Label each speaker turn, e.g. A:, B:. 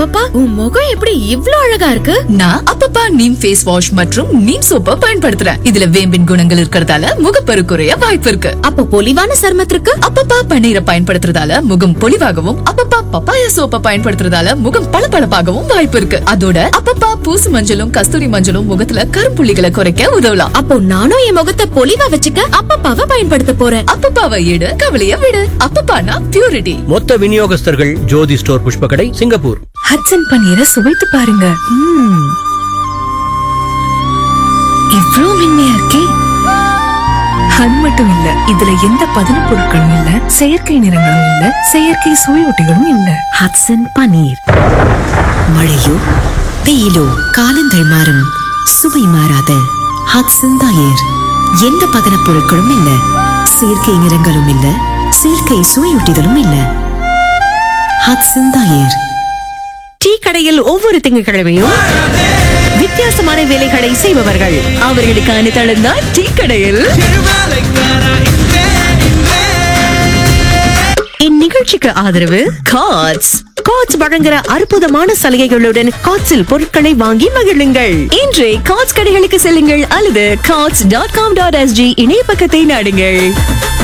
A: அப்பப்பா உன் முகம் எப்படி இவ்ளோ அழகா இருக்கு
B: நான் அப்பப்பா நீம் ஃபேஸ் வாஷ் மற்றும் நீம் சோப்பை பயன்படுத்துறேன் இதுல வேம்பின் குணங்கள் இருக்கறதால முகப்பரு குறைய வாய்ப்பு இருக்கு
A: அப்ப பொலிவான சருமத்திற்கு
B: அப்பப்பா பன்னீரை பயன்படுத்துறதால முகம் பொலிவாகவும் அப்பப்பா பப்பாயா சோப்பை பயன்படுத்துறதால முகம் பளபளப்பாகவும் வாய்ப்பு இருக்கு அதோட அப்பப்பா பூசு மஞ்சளும் கஸ்தூரி மஞ்சளும் முகத்துல கருப்புள்ளிகளை குறைக்க உதவலாம்
A: அப்போ நானும் என் முகத்தை பொலிவா வச்சுக்க அப்பப்பாவை பயன்படுத்த போறேன்
B: அப்பப்பாவை எடு கவலைய விடு அப்பப்பானா பியூரிட்டி
C: மொத்த விநியோகஸ்தர்கள் ஜோதி ஸ்டோர் புஷ்பகடை சிங்கப்பூர்
D: ஹட்சன் பன்னீரை சுவைத்து பாருங்க ம்ம். இவ்ளோ மென்மையா இருக்கே அது மட்டும் இல்ல இதுல எந்த பதன பொருட்களும் இல்ல செயற்கை நிறங்களும் இல்ல செயற்கை சுவையொட்டிகளும் இல்ல
E: ஹட்சன் பனீர் மழையோ வெயிலோ காலங்கள் மாறும் சுவை மாறாத ஹட்சன் தயிர் எந்த பதனப் பொருட்களும் இல்ல செயற்கை நிறங்களும் இல்ல செயற்கை சுவையூட்டிகளும் இல்ல ஹட்சன் தயிர்
F: டீ கடையில் ஒவ்வொரு திங்கட்கிழமையும் வித்தியாசமான வேலைகளை செய்பவர்கள் அவர்களுக்கான தளம் தான் டீ கடையில் இந்நிகழ்ச்சிக்கு ஆதரவு காட்ஸ் காட்ஸ் வழங்குற அற்புதமான சலுகைகளுடன் காட்ஸில் பொருட்களை வாங்கி மகிழுங்கள் இன்றே காட்ஸ் கடைகளுக்கு செல்லுங்கள் அல்லது காட்ஸ் டாட் காம் டாட் எஸ்ஜி இணைய பக்கத்தை நாடுங்கள்